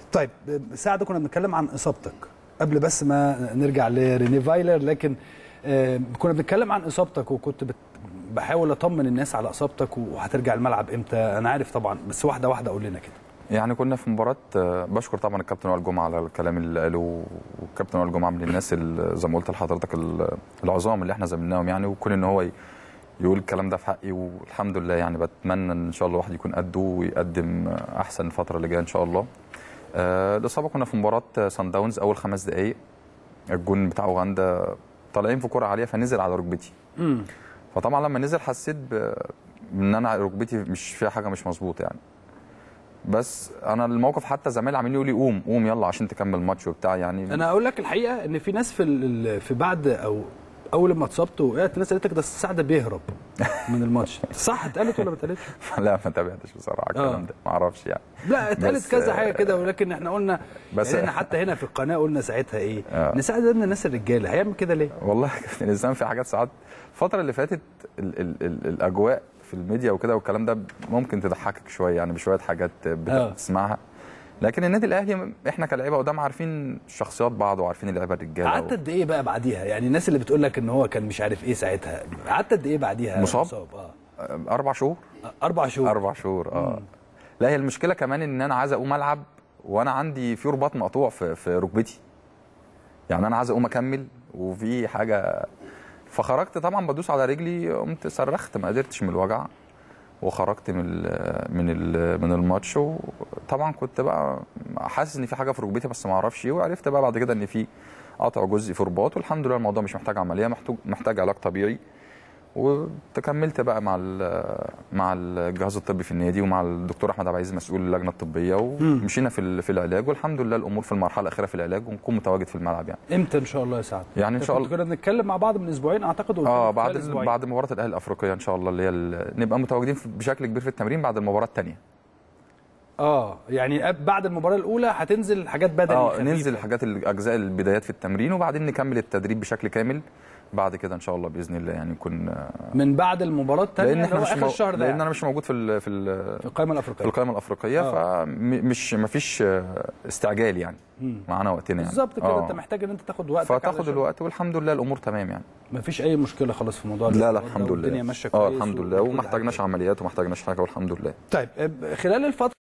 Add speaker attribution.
Speaker 1: طيب سعد كنا بنتكلم عن اصابتك قبل بس ما نرجع لريني فايلر لكن آه، كنا بنتكلم عن اصابتك وكنت بت- بحاول اطمن الناس على اصابتك وهترجع الملعب امتى انا عارف طبعا بس واحده واحده قول لنا كده
Speaker 2: يعني كنا في مباراة آه، بشكر طبعا الكابتن وائل جمعة على الكلام اللي قاله والكابتن وائل جمعة من الناس اللي زي ما قلت لحضرتك ال- العظام اللي احنا زميلناهم يعني وكون ان هو ي- يقول الكلام ده في حقي والحمد لله يعني بتمنى ان شاء الله الواحد يكون قده ويقدم آه، احسن الفترة اللي جاية ان شاء الله. آه، الإصابة كنا في مباراة سان داونز أول خمس دقايق الجون بتاع أوغندا طالعين في كرة عالية فنزل على ركبتي.
Speaker 1: امم
Speaker 2: فطبعا لما نزل حسيت ب- ان انا ركبتي مش فيها حاجه مش مظبوطه يعني بس انا الموقف حتى زمايلي عاملين يقولوا لي قوم قوم يلا عشان تكمل ماتش وبتاع يعني
Speaker 1: انا اقول لك الحقيقه ان في ناس في ال- في بعد او اول ما اتصبت وقعت الناس قالت لك ده سعد بيهرب من الماتش صح اتقالت ولا ما اتقالتش؟
Speaker 2: لا ما تابعتش بصراحه الكلام
Speaker 1: آه.
Speaker 2: ده ما اعرفش يعني
Speaker 1: لا اتقالت
Speaker 2: بس،
Speaker 1: كذا
Speaker 2: آه،
Speaker 1: حاجه كده ولكن احنا قلنا
Speaker 2: بس-
Speaker 1: بس يعني احنا حتى هنا في القناه قلنا ساعتها ايه؟
Speaker 2: آه.
Speaker 1: ان سعد ده من الناس الرجاله هيعمل كده ليه؟
Speaker 2: والله يا كابتن الانسان في حاجات ساعات الفتره اللي فاتت ال ال ال الاجواء في الميديا وكده والكلام ده ممكن تضحكك شويه يعني بشويه حاجات بت-
Speaker 1: آه.
Speaker 2: بتسمعها لكن النادي الاهلي احنا كلاعيبه قدام عارفين شخصيات بعض وعارفين اللعيبه الرجاله
Speaker 1: قعدت قد ايه بقى بعديها؟ يعني الناس اللي بتقول لك ان هو كان مش عارف ايه ساعتها قعدت قد ايه بعديها؟
Speaker 2: مصاب؟
Speaker 1: اه
Speaker 2: اربع شهور
Speaker 1: اربع شهور
Speaker 2: اربع شهور اه لا هي المشكله كمان ان انا عايز اقوم العب وانا عندي في رباط مقطوع في في ركبتي يعني انا عايز اقوم اكمل وفي حاجه فخرجت طبعا بدوس على رجلي قمت صرخت ما قدرتش من الوجع وخرجت من ال من ال من الماتش وطبعا كنت بقى حاسس ان في حاجه في ركبتي بس ما اعرفش ايه وعرفت بقى بعد كده ان في قطع جزئي في رباط والحمد لله الموضوع مش محتاج عمليه محتاج محتاج علاج طبيعي وتكملت بقى مع ال- مع الجهاز الطبي في النادي ومع الدكتور احمد عبد العزيز مسؤول اللجنه الطبيه ومشينا في ال- في العلاج والحمد لله الامور في المرحله الاخيره في العلاج ونكون متواجد في الملعب يعني
Speaker 1: امتى ان شاء الله يا سعد؟
Speaker 2: يعني إن شاء
Speaker 1: كنت
Speaker 2: الله.
Speaker 1: كنا بنتكلم مع بعض من اسبوعين اعتقد وقلت
Speaker 2: اه
Speaker 1: لك
Speaker 2: بعد
Speaker 1: خلال
Speaker 2: ال-
Speaker 1: أسبوعين.
Speaker 2: بعد مباراه الاهلي الافريقيه ان شاء الله اللي هي ال- نبقى متواجدين في- بشكل كبير في التمرين بعد المباراه الثانيه
Speaker 1: اه يعني أب- بعد المباراه الاولى هتنزل حاجات بدني
Speaker 2: اه
Speaker 1: خفيفة.
Speaker 2: ننزل حاجات الاجزاء البدايات في التمرين وبعدين نكمل التدريب بشكل كامل بعد كده ان شاء الله باذن الله يعني نكون
Speaker 1: من بعد المباراه الثانيه
Speaker 2: لان
Speaker 1: اللي
Speaker 2: احنا
Speaker 1: هو
Speaker 2: مش
Speaker 1: اخر
Speaker 2: مو...
Speaker 1: الشهر ده
Speaker 2: لان
Speaker 1: يعني.
Speaker 2: انا مش موجود في ال... في ال...
Speaker 1: في القائمه
Speaker 2: في
Speaker 1: الافريقيه
Speaker 2: القائمه الافريقيه
Speaker 1: آه.
Speaker 2: فمش ما فيش استعجال يعني معانا وقتنا يعني
Speaker 1: بالظبط كده
Speaker 2: آه.
Speaker 1: انت محتاج ان انت تاخد وقتك
Speaker 2: فتاخد
Speaker 1: علشان
Speaker 2: الوقت والحمد لله الامور تمام يعني
Speaker 1: ما فيش اي مشكله خلاص في موضوع
Speaker 2: لا لا
Speaker 1: الإصابات ده
Speaker 2: الحمد لله
Speaker 1: والدنيا ماشيه
Speaker 2: اه
Speaker 1: كويس
Speaker 2: الحمد لله
Speaker 1: وكل
Speaker 2: وما
Speaker 1: حاجة.
Speaker 2: احتاجناش عمليات وما احتاجناش حاجه والحمد لله
Speaker 1: طيب خلال الفتره